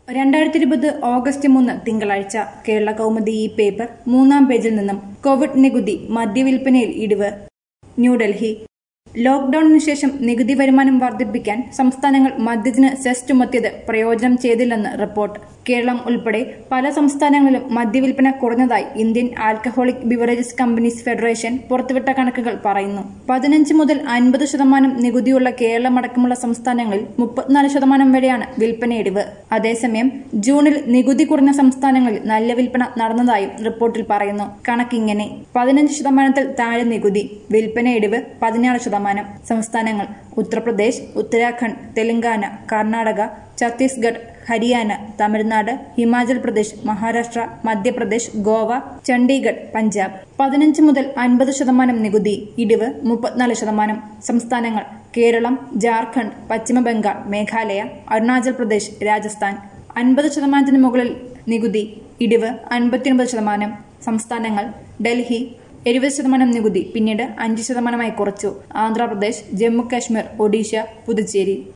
രണ്ടായിരത്തി ഇരുപത് ഓഗസ്റ്റ് മൂന്ന് തിങ്കളാഴ്ച കേരള കൗമുദി ഈ പേപ്പർ മൂന്നാം പേജിൽ നിന്നും കോവിഡ് നികുതി മദ്യവിൽപ്പനയിൽ ഇടിവ് ന്യൂഡൽഹി ലോക്ഡൌണിനു ശേഷം നികുതി വരുമാനം വർദ്ധിപ്പിക്കാൻ സംസ്ഥാനങ്ങൾ മദ്യത്തിന് സെസ് ചുമത്തിയത് പ്രയോജനം ചെയ്തില്ലെന്ന് റിപ്പോർട്ട് കേരളം ഉൾപ്പെടെ പല സംസ്ഥാനങ്ങളിലും മദ്യവിൽപ്പന കുറഞ്ഞതായി Indian alcoholic beverages companies federation പുറത്തുവിട്ട കണക്കുകൾ പറയുന്നു പതിനഞ്ച് മുതൽ അൻപത് ശതമാനം നികുതിയുള്ള കേരളമടക്കമുള്ള സംസ്ഥാനങ്ങളിൽ മുപ്പത്തിനാല് ശതമാനം വരെയാണ് വിൽപ്പന ഇടിവ് അതേസമയം ജൂണിൽ നികുതി കുറഞ്ഞ സംസ്ഥാനങ്ങളിൽ നല്ല വിൽപ്പന നടന്നതായും റിപ്പോർട്ടിൽ പറയുന്നു കണക്കിങ്ങനെ പതിനഞ്ച് ശതമാനത്തിൽ താഴെ നികുതി വിൽപ്പന ഇടിവ് പതിനാറ് ശതമാനം സംസ്ഥാനങ്ങൾ ഉത്തർപ്രദേശ് ഉത്തരാഖണ്ഡ് തെലങ്കാന കർണാടക ഛത്തീസ്ഗഡ് ഹരിയാന തമിഴ്നാട് ഹിമാചൽ പ്രദേശ് മഹാരാഷ്ട്ര മധ്യപ്രദേശ് ഗോവ ചണ്ഡീഗഡ് പഞ്ചാബ് പതിനഞ്ച് മുതൽ അൻപത് ശതമാനം നികുതി ഇടിവ് മുപ്പത്തിനാല് ശതമാനം സംസ്ഥാനങ്ങൾ കേരളം ജാർഖണ്ഡ് പശ്ചിമ ബംഗാൾ മേഘാലയ അരുണാചൽ പ്രദേശ് രാജസ്ഥാൻ അൻപത് ശതമാനത്തിന് മുകളിൽ നികുതി ഇടിവ് അൻപത്തിയൊൻപത് ശതമാനം സംസ്ഥാനങ്ങൾ ഡൽഹി എഴുപത് ശതമാനം നികുതി പിന്നീട് അഞ്ച് ശതമാനമായി കുറച്ചു ആന്ധ്രാപ്രദേശ് ജമ്മു കാശ്മീർ ഒഡീഷ പുതുച്ചേരി